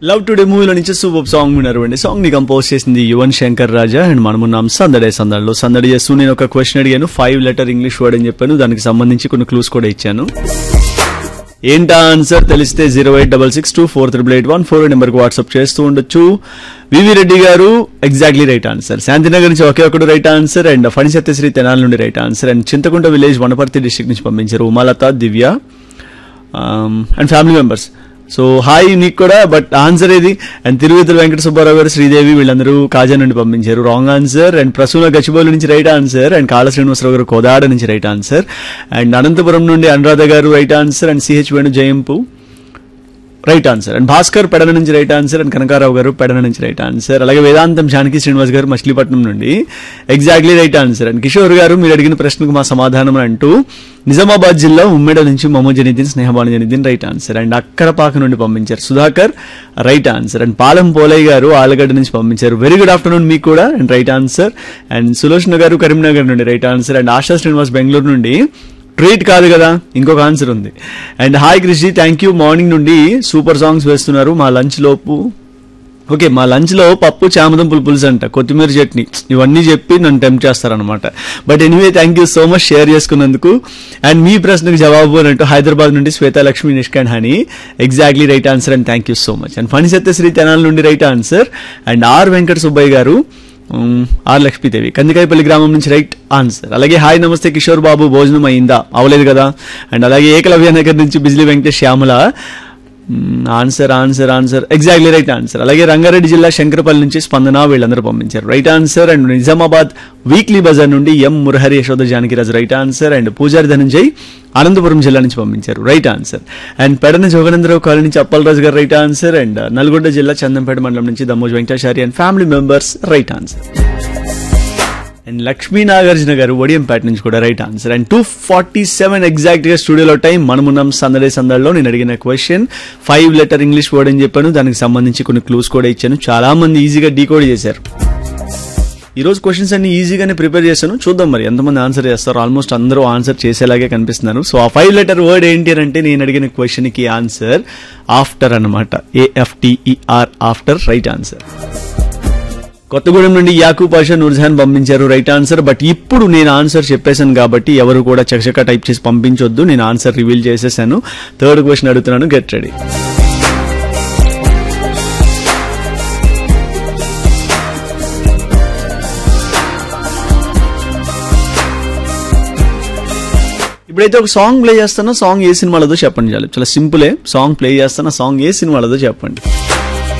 love today మూవీలో నుంచి super song విన్నారు అండి సాంగ్ ని కంపోజ్ చేసింది యువన్ శంకర్ రాజా అండ్ మనమున్నాం సందడే సందడిలో సందడి చేస్తూ నేను ఒక క్వశ్చన్ అడిగాను ఫైవ్ లెటర్ ఇంగ్లీష్ వర్డ్ అని చెప్పాను దానికి సంబంధించి కొన్ని క్లూస్ కూడా ఇచ్చాను ఏంటా ఆన్సర్ తెలిస్తే zero eight double six two four triple eight one four నెంబర్కి వాట్సాప్ చేస్తూ ఉండొచ్చు వివి రెడ్డి గారు ఎగ్జాక్ట్లీ రైట్ ఆన్సర్ శాంతినగర్ నుంచి ఒకే ఒకటి right answer and Phani Satyasri Tenali నుండి right answer and Chinthakunta village Wanaparthy district నుంచి పంపించారు Umalatha Divya and family members so hi నీకు కూడా బట్ ఆన్సర్ ఏది అండ్ తిరుపతి వెంకట సుబ్బారావు గారు శ్రీదేవి వీళ్ళందరూ కాజా నుండి పంపించారు wrong answer and Prasuna Gachibowli నుంచి రైట్ ఆన్సర్ అండ్ కాళ శ్రీనివాసరావు గారు కోదాడ నుంచి రైట్ ఆన్సర్ అండ్ అనంతపురం నుండి Anuradha garu right answer and CH Venu జయంపు right answer and Bhaskar Pedana నుంచి రైట్ ఆన్సర్ అండ్ కనకారావు గారు పెడన నుంచి రైట్ ఆన్సర్ అలాగే వేదాంతం జానకి శ్రీనివాస్ గారు మచిలీపట్నం నుండి exactly right answer and Kishore garu మీరు అడిగిన ప్రశ్నకు మా సమాధానం అంటూ నిజామాబాద్ జిల్లా ఉమ్మెడ నుంచి Mohammed Janeeddin Snehabanu Janeeddin right answer and Akkarapaka నుండి పంపించారు Sudhakar right answer and Palem Polaiah garu Alagadda నుంచి పంపించారు వెరీ గుడ్ ఆఫ్టర్నూన్ మీకు కూడా and right answer and Sulochana garu Karimnagar నుండి right answer and Asha Srinivas Bengaluru నుండి ట్రీట్ కాదు కదా ఇంకొక ఆన్సర్ ఉంది and hi Krishi thank you morning నుండి సూపర్ సాంగ్స్ వేస్తున్నారు మా లంచ్ లోపు ఓకే మా లంచ్ లో పప్పు చామదుంపులు పులుసు అంట కొత్తిమీర చట్నీ ఇవన్నీ చెప్పి నన్ను టెంప్ట్ చేస్తారనమాట but anyway thank you so much share చేసుకున్నందుకు అండ్ మీ ప్రశ్నకు జవాబు అన్నట్టు హైదరాబాద్ నుండి శ్వేత లక్ష్మి నిష్కాండ్ హని exactly right answer and thank you so much and Phani Satyasri Tenali నుండి right answer and R Venkata Subbaiah garu um, are Lakshmidevi Kandikayapalli గ్రామం నుంచి రైట్ ఆన్సర్ అలాగే హాయ్ నమస్తే కిషోర్ బాబు భోజనం అయిందా అవలేదు కదా అండ్ అలాగే ఏకలవ్య నగర్ నుంచి Bijili Venkatesh Shyamala answer answer answer exactly right answer అలాగే రంగారెడ్డి జిల్లా శంకరపల్లి నుంచి స్పందన వీళ్ళందరూ పంపించారు right answer and Nizamabad weekly bazaar నుండి M Murahari Yashoda Janakiraju right answer and Pujari Dhananjay Anantapuram జిల్లా నుంచి పంపించారు right answer and Pedana Joganendrarao colony నుంచి అప్పలరాజు గారు రైట్ ఆన్సర్ అండ్ నల్గొండ జిల్లా చందంపేట మండలం నుంచి Dammoj Venkatachari and family members right answer and Lakshmi Nagarjuna garu Odiyampet నుంచి కూడా right answer and two forty seven exact గా స్టూడియోలో టైం మనమున్నాం సందడే సందడిలో నేను అడిగిన question five letter English word అని చెప్పాను దానికి సంబంధించి కొన్ని క్లూస్ కూడా ఇచ్చాను చాలా మంది ఈజీగా డీకోడ్ చేశారు ఈ రోజు క్వశ్చన్స్ అన్ని ఈజీగానే ప్రిపేర్ చేశాను చూద్దాం మరి ఎంతమంది ఆన్సర్ చేస్తారు ఆల్మోస్ట్ అందరూ ఆన్సర్ చేసేలాగే కనిపిస్తున్నారు సో ఆ ఫైవ్ లెటర్ వర్డ్ ఏంటి అని అంటే నేను అడిగిన క్వశ్చన్ కి ఆన్సర్ ఆఫ్టర్ అనమాట A F T E R after right answer Kothagudem నుండి యాకూబ్ పాషా నూర్జహాన్ పంపించారు రైట్ ఆన్సర్ బట్ ఇప్పుడు నేను ఆన్సర్ చెప్పేశాను కాబట్టి ఎవరు కూడా చకచక టైప్ చేసి పంపించొద్దు నేను ఆన్సర్ రివీల్ చేసేసాను థర్డ్ క్వశ్చన్ అడుగుతున్నాను గెట్ రెడీ ఇప్పుడైతే ఒక సాంగ్ ప్లే చేస్తానో సాంగ్ ఏ సినిమాలదో చెప్పండి చాలు చాలా సింపులే సాంగ్ ప్లే చేస్తాను సాంగ్ ఏ సినిమాలదో చెప్పండి